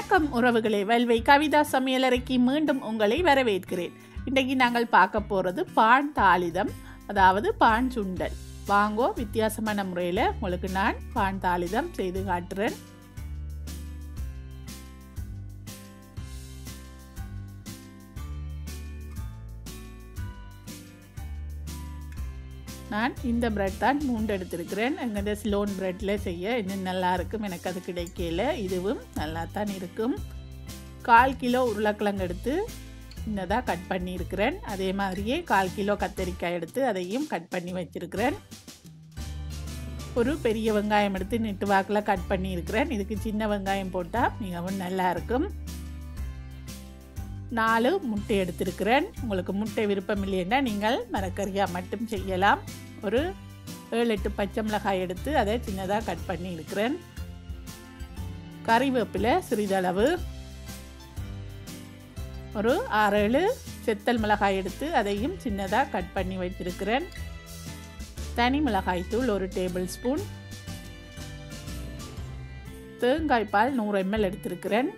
வணக்கம் உறவுகளே வல்வை கவிதா சமையலறைக்கு மீண்டும் உங்களை வரவேற்கிறேன் இன்றைக்கு நாங்கள் பார்க்க போகிறது பான் தாளிதம் அதாவது பான் சுண்டல் வாங்கோ வித்தியாசமான முறையில் உங்களுக்கு நான் பான் தாளிதம் செய்து காட்டுறேன் நான் இந்த பிரெட் தான் மூண்டு எடுத்திருக்கிறேன் எங்கள் ஸ்லோன் பிரெட்டில் செய்ய இன்னும் நல்லா இருக்கும் எனக்கு அது கிடைக்கல இதுவும் நல்லா தான் இருக்கும் கால் கிலோ உருளைக்கிழங்கு எடுத்து சின்னதாக கட் பண்ணியிருக்கிறேன் அதே மாதிரியே கால் கிலோ கத்தரிக்காய் எடுத்து அதையும் கட் பண்ணி வச்சுருக்கிறேன் ஒரு பெரிய வெங்காயம் எடுத்து நெட்டு வாக்கில் கட் பண்ணியிருக்கிறேன் இதுக்கு சின்ன வெங்காயம் போட்டால் மிகவும் நல்லா இருக்கும் நாலு முட்டை எடுத்திருக்கிறேன் உங்களுக்கு முட்டை விருப்பம் இல்லைன்னா நீங்கள் மரக்கறியாக மட்டும் செய்யலாம் ஒரு ஏழு எட்டு பச்சை மிளகாய் எடுத்து அதை சின்னதாக கட் பண்ணி இருக்கிறேன் கறிவேப்பிலை சிறிதளவு ஒரு ஆறேழு செத்தல் மிளகாய் எடுத்து அதையும் சின்னதாக கட் பண்ணி வச்சிருக்கிறேன் தனி மிளகாய் தூள் ஒரு டேபிள் ஸ்பூன் தேங்காய் பால் நூறு எம்எல் எடுத்திருக்கிறேன்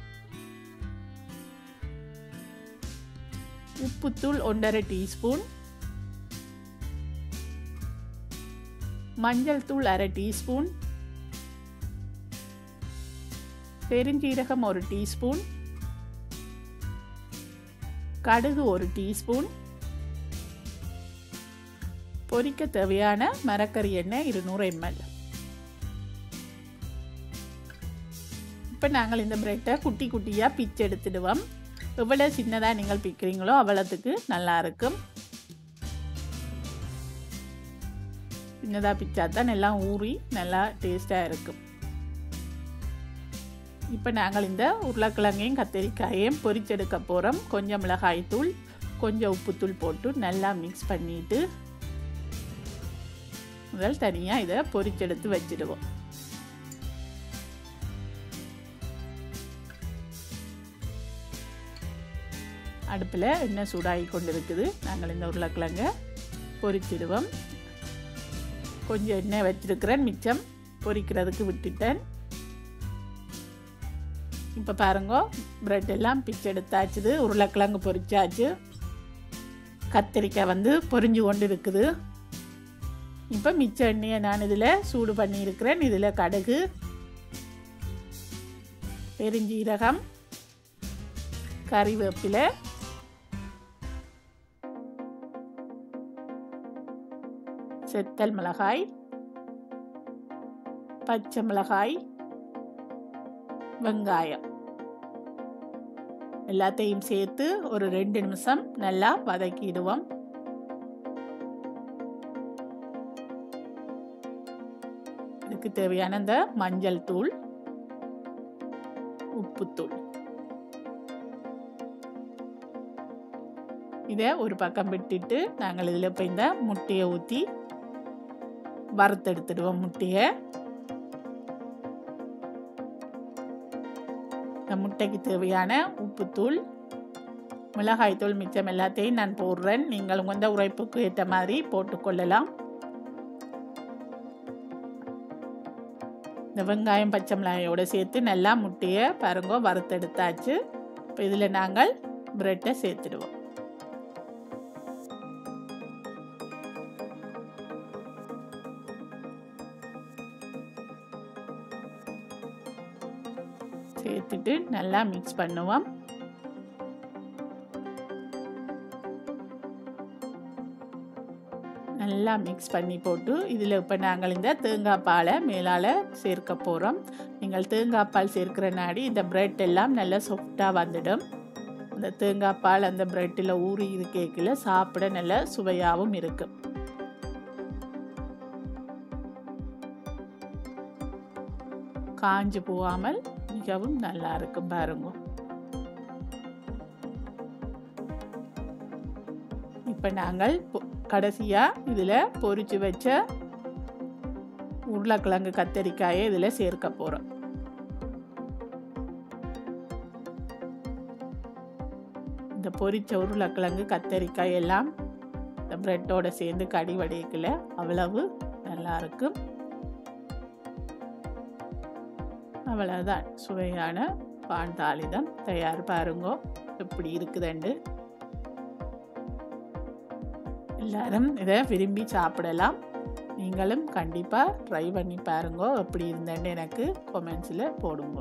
உப்புத்தூள் ஒன்றரை டீஸ்பூன் மஞ்சள் தூள் அரை டீஸ்பூன் பெருஞ்சீரகம் ஒரு டீஸ்பூன் கடுகு ஒரு டீஸ்பூன் பொரிக்க தேவையான மரக்கறி எண்ணெய் இருநூறு எம்எல் இப்போ நாங்கள் இந்த பிரெட்டை குட்டி குட்டியாக பிச்சு எடுத்துடுவோம் எவ்வளோ சின்னதாக நீங்கள் பிக்கிறீங்களோ அவ்வளோத்துக்கு நல்லா இருக்கும் சின்னதாக பிச்சா தான் எல்லாம் ஊறி நல்லா டேஸ்ட்டாக இருக்கும் இப்போ நாங்கள் இந்த உருளைக்கிழங்கையும் கத்திரிக்காயையும் பொரிச்செடுக்க போகிறோம் கொஞ்சம் மிளகாய் தூள் கொஞ்சம் உப்புத்தூள் போட்டு நல்லா மிக்ஸ் பண்ணிவிட்டு முதல் தனியாக இதை பொரிச்செடுத்து வச்சிடுவோம் அடுப்பில் எண்ணெய் சூடாகி கொண்டு இருக்குது நாங்கள் இந்த உருளைக்கிழங்க பொரிச்சிடுவோம் கொஞ்சம் எண்ணெய் வச்சிருக்கிறேன் மிச்சம் பொரிக்கிறதுக்கு விட்டுட்டேன் இப்போ பாருங்க ப்ரெட் எல்லாம் பிச்சு எடுத்தாச்சுது உருளைக்கிழங்கு பொரிச்சாச்சு கத்திரிக்காய் வந்து பொரிஞ்சு கொண்டு இருக்குது இப்போ மிச்ச எண்ணெயை நான் இதில் சூடு பண்ணியிருக்கிறேன் இதில் கடுகு பெருஞ்சீரகம் கறிவேப்பிலை செத்தல் மிளகாய் பச்சை மிளகாய் வெங்காயம் எல்லாத்தையும் சேர்த்து ஒரு ரெண்டு நிமிஷம் நல்லா வதக்கிடுவோம் இதுக்கு தேவையான இந்த மஞ்சள் தூள் உப்புத்தூள் இதை ஒரு பக்கம் விட்டுட்டு நாங்கள் இதில் இப்போ இந்த முட்டையை ஊற்றி வறுத்தெடுத்துடுவோம் முட்டையை இந்த முட்டைக்கு தேவையான உப்புத்தூள் மிளகாய்த்தூள் மிச்சம் எல்லாத்தையும் நான் போடுறேன் நீங்கள் உங்கள் உரைப்புக்கு ஏற்ற மாதிரி போட்டுக்கொள்ளலாம் இந்த வெங்காயம் பச்சை மிளகாயோடு சேர்த்து நல்லா முட்டையை பாருங்க வறுத்தெடுத்தாச்சு இப்போ இதில் நாங்கள் ப்ரெட்டை சேர்த்துடுவோம் சேர்த்துட்டு நல்லா மிக்ஸ் பண்ணுவோம் நல்லா மிக்ஸ் பண்ணி போட்டு இதில் இப்போ நாங்கள் இந்த தேங்காய் பாலை மேலால் சேர்க்க போகிறோம் நீங்கள் தேங்காய் பால் சேர்க்கிற நாடி இந்த ப்ரெட் எல்லாம் நல்லா சாஃப்டாக வந்துடும் இந்த தேங்காய் பால் அந்த ப்ரெட்டில் ஊறி இருக்கேக்கில் சாப்பிட நல்ல சுவையாகவும் இருக்கும் காஞ்சு போகாமல் மிகவும் நல்லா இருக்கும் பாருங்க இப்போ நாங்கள் கடைசியாக இதில் பொரிச்சு வச்ச உருளைக்கிழங்கு கத்தரிக்காயை இதில் சேர்க்க போகிறோம் இந்த பொரிச்ச உருளைக்கிழங்கு கத்தரிக்காய் எல்லாம் இந்த ப்ரெட்டோட சேர்ந்து கடி வடைக்கல அவ்வளவு நல்லா இருக்கும் அவ்வளோதான் சுவையான பான் தாளிதம் தயார் பாருங்கோ எப்படி இருக்குதுண்டு எல்லாரும் இதை விரும்பி சாப்பிடலாம் நீங்களும் கண்டிப்பாக ட்ரை பண்ணி பாருங்க எப்படி இருந்தேன்னு எனக்கு கொமெண்ட்ஸில் போடுங்க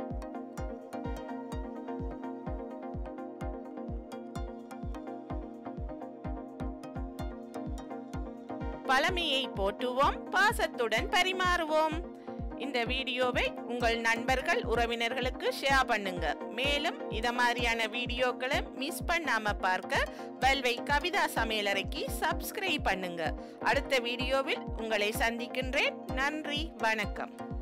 பழமையை போற்றுவோம் பாசத்துடன் பரிமாறுவோம் இந்த வீடியோவை உங்கள் நண்பர்கள் உறவினர்களுக்கு ஷேர் பண்ணுங்க மேலும் இத மாதிரியான வீடியோக்களை மிஸ் பண்ணாம பார்க்க பல்வை கவிதா சமையலறைக்கு சப்ஸ்கிரைப் பண்ணுங்க அடுத்த வீடியோவில் உங்களை சந்திக்கின்றேன் நன்றி வணக்கம்